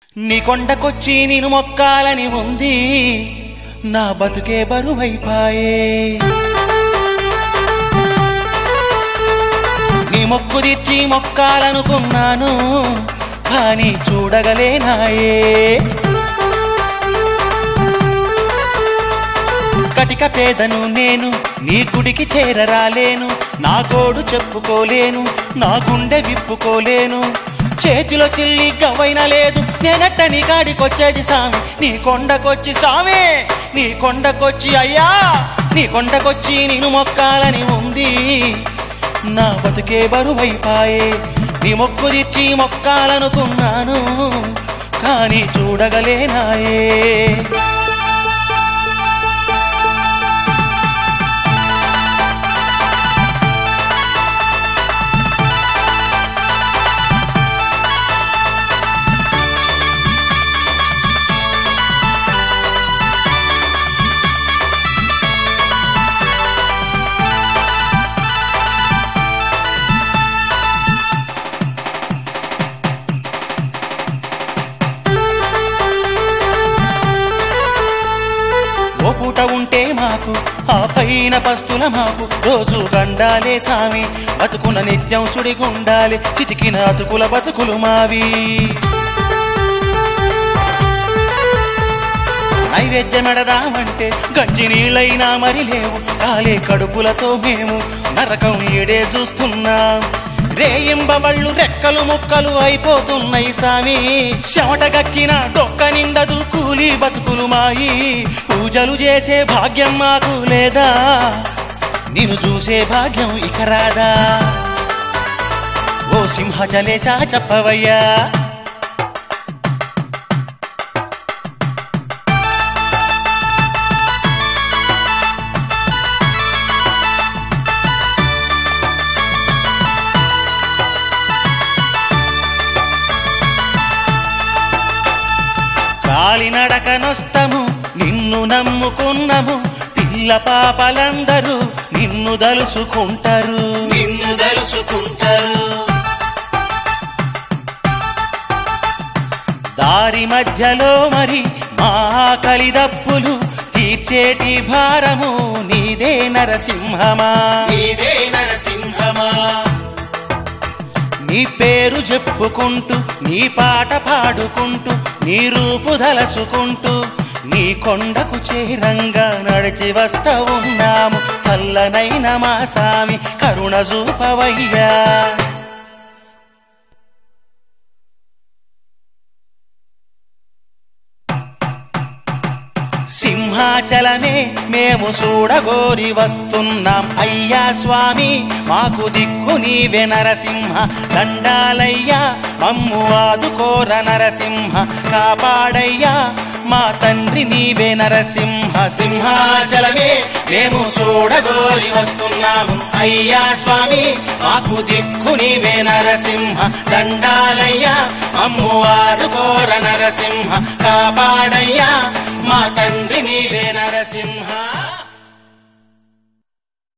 నీ కొండకొచ్చి నేను మొక్కాలని ఉంది నా బతుకే బరువైపాయే నీ మొక్కు తీర్చి మొక్కాలనుకున్నాను కానీ చూడగలేనాయే కటిక పేదను నేను నీ గుడికి చేరరాలేను నా గోడు చెప్పుకోలేను నా గుండె విప్పుకోలేను చేతిలో చిల్లి గవ్వైన లేదు నేనట్ట నీ కాడికొచ్చేది సామి నీ కొండకొచ్చి సామి నీ కొండకొచ్చి అయ్యా నీ కొండకొచ్చి నేను మొక్కాలని ఉంది నా బతుకే బరువైపాయే నీ మొక్కు తీర్చి మొక్కాలనుకున్నాను కానీ చూడగలేనాయే ఓ పూట ఉంటే మాకు ఆ పైన పస్తుల మాకు రోజు గండాలే సామి బతుకున్న నిత్యం సుడిగుండాలి చితికిన అతుకుల బతుకులు మావి నైవేద్యమెడదామంటే గంజి నీళ్ళైనా మరి లేవు కాలే కడుపులతో మేము నరకం ఈడే చూస్తున్నాం రేయింబవళ్ళు రెక్కలు ముక్కలు అయిపోతున్నాయి సామి చెమట గక్కిన డొక్క నిండదు కూలి బతుకులు మాయి పూజలు చేసే భాగ్యం మాకు లేదా నిన్ను చూసే భాగ్యం ఇక రాదా ఓ సింహచలేశా చెప్పవయ్యా కాలినడకనొస్తము నిన్ను నమ్ముకున్నము పిల్ల పాపలందరూ నిన్ను దలుచుకుంటారు నిన్ను దలుచుకుంటారు దారి మధ్యలో మరి మా కలిదప్పులు తీర్చేటి భారము నీదే నరసింహమా నీదే నరసింహమా నీ పేరు చెప్పుకుంటూ నీ పాట పాడుకుంటూ నీ రూపు దలసుకుంటూ నీ కొండకు చేరంగా నడిచి వస్తా ఉన్నాము చల్లనైన మా సామి కరుణ చూపవయ్యా సింహాచలమే మేము చూడగోరి వస్తున్నాం అయ్యా స్వామి మాకు దిక్కు నీవే నరసింహ దండాలయ్యా మమ్ము ఆదుకోర నరసింహ కాపాడయ్యా మా తండ్రి నీవే నరసింహ సింహాచలమే మేము చూడగోరి వస్తున్నాము అయ్యా స్వామి మాకు దిక్కు నీవే నరసింహ దండాలయ్యా మమ్ము ఆదుకోర నరసింహ కాపాడయ్యా మా తండ్రి నీవే నరసింహ